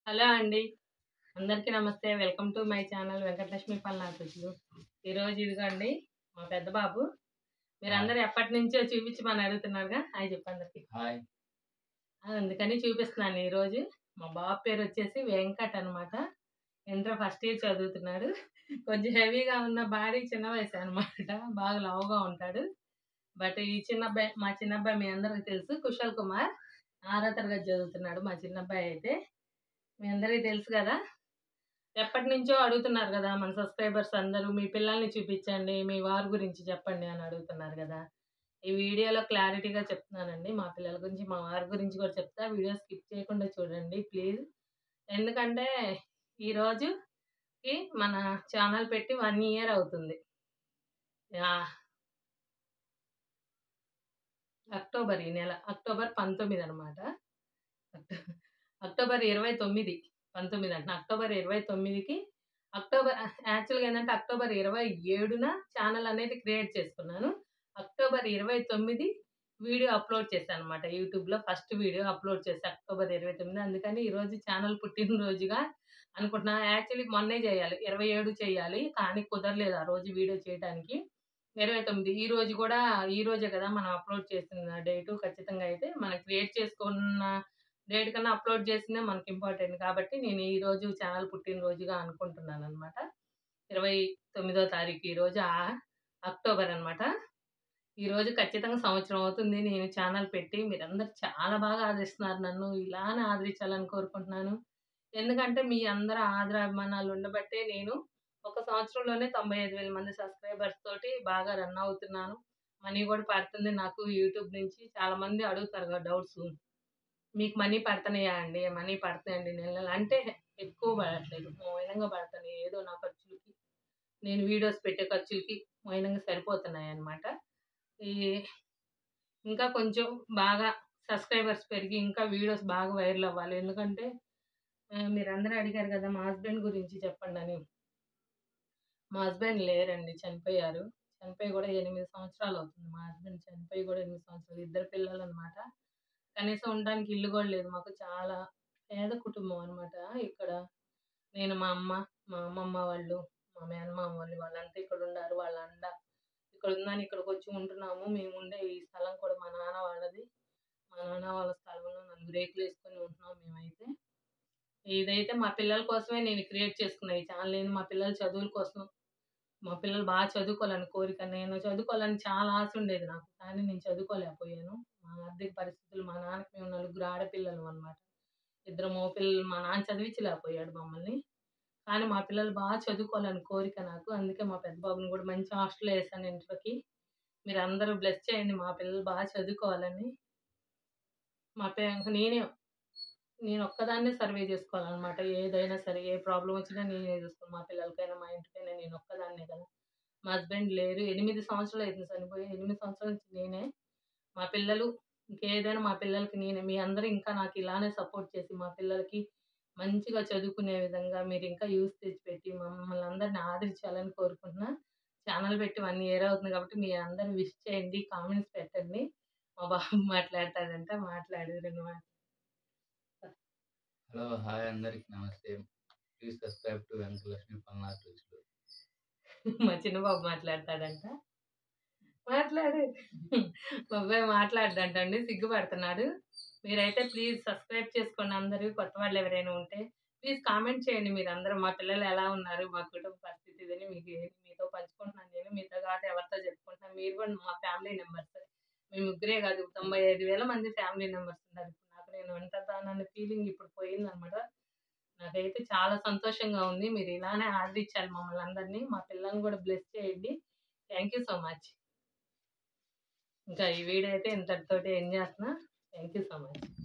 Hello అండి అందరికీ నమస్తే welcome to my channel Venkatalakshmi పల్నాథులు ఈరోజు ఇదిగోండి మా పెద్ద బాబు మీరు అందరు ఎప్పటి నుంచో చూపించమని అడుగుతున్నారుగా అవి చెప్పు అందరికి హాయ్ అందుకని చూపిస్తున్నాను ఈరోజు మా బాబు పేరు వచ్చేసి వెంకట్ అనమాట ఇంటర్ ఫస్ట్ ఇయర్ చదువుతున్నాడు కొంచెం హెవీగా ఉన్న బాడీ చిన్న వయసు అనమాట బాగా లావుగా ఉంటాడు బట్ ఈ చిన్న అబ్బాయి మా చిన్న అబ్బాయి మీ అందరికి తెలుసు కుశల్ కుమార్ ఆరో తరగతి చదువుతున్నాడు మా చిన్న అబ్బాయి అయితే మీ అందరికీ తెలుసు కదా ఎప్పటి నుంచో అడుగుతున్నారు కదా మన సబ్స్క్రైబర్స్ అందరూ మీ పిల్లల్ని చూపించండి మీ వారి గురించి చెప్పండి అని అడుగుతున్నారు కదా ఈ వీడియోలో క్లారిటీగా చెప్తున్నానండి మా పిల్లల గురించి మా వారి గురించి కూడా చెప్తా వీడియో స్కిప్ చేయకుండా చూడండి ప్లీజ్ ఎందుకంటే ఈరోజుకి మన ఛానల్ పెట్టి వన్ ఇయర్ అవుతుంది యా. అక్టోబర్ ఈ నెల అక్టోబర్ పంతొమ్మిది అనమాట అక్టోబర్ ఇరవై తొమ్మిది పంతొమ్మిది అంటే అక్టోబర్ ఇరవై తొమ్మిదికి అక్టోబర్ యాక్చువల్గా ఏంటంటే అక్టోబర్ ఇరవై ఏడున ఛానల్ అనేది క్రియేట్ చేసుకున్నాను అక్టోబర్ ఇరవై తొమ్మిది వీడియో అప్లోడ్ చేశాను అనమాట యూట్యూబ్లో ఫస్ట్ వీడియో అప్లోడ్ చేశాను అక్టోబర్ ఇరవై తొమ్మిది అందుకని ఈరోజు ఛానల్ పుట్టినరోజుగా అనుకుంటున్నా యాక్చువల్లీ మొన్నే చేయాలి ఇరవై ఏడు చేయాలి కానీ కుదరలేదు ఆ రోజు వీడియో చేయడానికి ఇరవై తొమ్మిది ఈ రోజు కూడా ఈ రోజే కదా మనం అప్లోడ్ చేసిన డేటు ఖచ్చితంగా అయితే మనం క్రియేట్ చేసుకున్న డేట్ కన్నా అప్లోడ్ చేసిందే మనకి ఇంపార్టెంట్ కాబట్టి నేను ఈ రోజు ఛానల్ పుట్టినరోజుగా అనుకుంటున్నాను అనమాట ఇరవై తొమ్మిదో తారీఖు ఈ రోజు ఆ- అక్టోబర్ అనమాట ఈ రోజు ఖచ్చితంగా సంవత్సరం అవుతుంది నేను ఛానల్ పెట్టి మీరందరూ చాలా బాగా ఆదరిస్తున్నారు నన్ను ఇలానే ఆదరించాలని కోరుకుంటున్నాను ఎందుకంటే మీ అందరూ ఆదరాభిమానాలు ఉండబట్టే నేను ఒక సంవత్సరంలోనే తొంభై ఐదు వేల మంది సబ్స్క్రైబర్స్ తోటి బాగా రన్ అవుతున్నాను మనీ కూడా పడుతుంది నాకు యూట్యూబ్ నుంచి చాలా మంది అడుగుతారు కదా డౌట్స్ మీకు మనీ పడుతున్నాయా అండి మనీ పడుతున్నాయండి నెల నెల అంటే ఎక్కువ పడట్లేదు మౌనంగా పడుతున్నాయి ఏదో నా ఖర్చులకి నేను వీడియోస్ పెట్టే ఖర్చులకి మౌనంగా సరిపోతున్నాయి అన్నమాట ఈ ఇంకా కొంచెం బాగా సబ్స్క్రైబర్స్ పెరిగి ఇంకా వీడియోస్ బాగా వైరల్ అవ్వాలి ఎందుకంటే ఆ, మీరందరూ అడిగారు కదా మా హస్బెండ్ గురించి చెప్పండి అని మా హస్బెండ్ లేరండి చనిపోయారు చనిపోయి కూడా ఎనిమిది సంవత్సరాలు అవుతుంది మా హస్బెండ్ చనిపోయి కూడా ఎనిమిది సంవత్సరాలు ఇద్దరు పిల్లలు అనమాట కనీసం ఉండడానికి ఇల్లు కూడా లేదు మాకు చాలా పేద కుటుంబం అనమాట ఇక్కడ నేను మా అమ్మ మా అమ్మమ్మ వాళ్ళు మా మేనమామ వాళ్ళు వాళ్ళంతా ఇక్కడ ఉన్నారు వాళ్ళ అండ ఇక్కడ ఉందని ఇక్కడికి వచ్చి ఉంటున్నాము మేము ఉండే ఈ స్థలం కూడా మా నాన్న వాళ్ళది మా నాన్న వాళ్ళ స్థలంలో నలుగురు రేకులు వేసుకొని ఉంటున్నాం మేమైతే ఇదైతే మా పిల్లల కోసమే నేను క్రియేట్ చేసుకున్నా ఈ ఛానల్ నేను మా పిల్లల చదువుల కోసం మా పిల్లలు బాగా చదువుకోవాలని కోరిక నేను చదువుకోవాలని చాలా ఆశ ఉండేది నాకు కానీ నేను చదువుకోలేకపోయాను మా ఆర్థిక పరిస్థితులు మా నాన్నకి మేము నలుగురు ఆడపిల్లలు అనమాట ఇద్దరు మో పిల్లలు మా నాన్న చదివించలేకపోయాడు మమ్మల్ని కానీ మా పిల్లలు బాగా చదువుకోవాలని కోరిక నాకు అందుకే మా పెద్ద బాబుని కూడా మంచి హాస్టల్లో వేసాను ఇంటర్కి మీరు అందరూ బ్లెస్ చేయండి మా పిల్లలు బాగా చదువుకోవాలని మా పే నేనే నేను ఒక్కదాన్నే సర్వే చేసుకోవాలన్నమాట ఏదైనా సరే ఏ ప్రాబ్లం వచ్చినా నేనే చూసుకోను మా పిల్లలకైనా మా ఇంటికైనా నేను ఒక్కదాన్నే కదా మా హస్బెండ్ లేరు ఎనిమిది సంవత్సరాలు అవుతుంది చనిపోయి ఎనిమిది సంవత్సరాల నుంచి నేనే మా పిల్లలు ఇంకేదైనా మా పిల్లలకి నేనే మీ అందరూ ఇంకా నాకు ఇలానే సపోర్ట్ చేసి మా పిల్లలకి మంచిగా చదువుకునే విధంగా మీరు ఇంకా యూస్ తెచ్చిపెట్టి మమ్మల్ని అందరిని ఆదరించాలని కోరుకుంటున్నా ఛానల్ పెట్టి వన్ ఇయర్ అవుతుంది కాబట్టి మీరు అందరూ విష్ చేయండి కామెంట్స్ పెట్టండి మా బాబు మాట్లాడతాడంట మాట్లాడు రెండు మాటలు హలో హాయ్ అందరికి నమస్తే please subscribe to Venkatalakshmi Palnadu రుచులు మా చిన్న బాబు మాట్లాడతాడంట మాట్లాడు మా అబ్బాయి మాట్లాడదంటండి సిగ్గుపడుతున్నాడు మీరైతే ప్లీజ్ సబ్స్క్రైబ్ చేసుకోండి అందరూ కొత్త వాళ్ళు ఎవరైనా ఉంటే ప్లీజ్ కామెంట్ చేయండి మీరు అందరూ మా పిల్లలు ఎలా ఉన్నారు మా కుటుంబ పరిస్థితి ఇదని మీకు మీతో పంచుకుంటున్నాను నేను మీతో కాదు ఎవరితో చెప్పుకుంటున్నాను మీరు కూడా మా ఫ్యామిలీ మెంబర్స్ మీ ముగ్గురే కాదు తొంభై ఐదు వేల మంది ఫ్యామిలీ మెంబర్స్ ఉన్నారు ఇప్పుడు నాకు నేను ఒంటరిదానన్న ఫీలింగ్ ఇప్పుడు పోయిందనమాట నాకైతే చాలా సంతోషంగా ఉంది మీరు ఇలానే ఆదరించాలి మమ్మల్ని అందరినీ మా పిల్లల్ని కూడా బ్లెస్ చేయండి థ్యాంక్ యూ సో మచ్ ఇంకా ఈ వీడియో అయితే ఇంతటితోటి ఏం చేస్తున్నా థ్యాంక్ యూ సో మచ్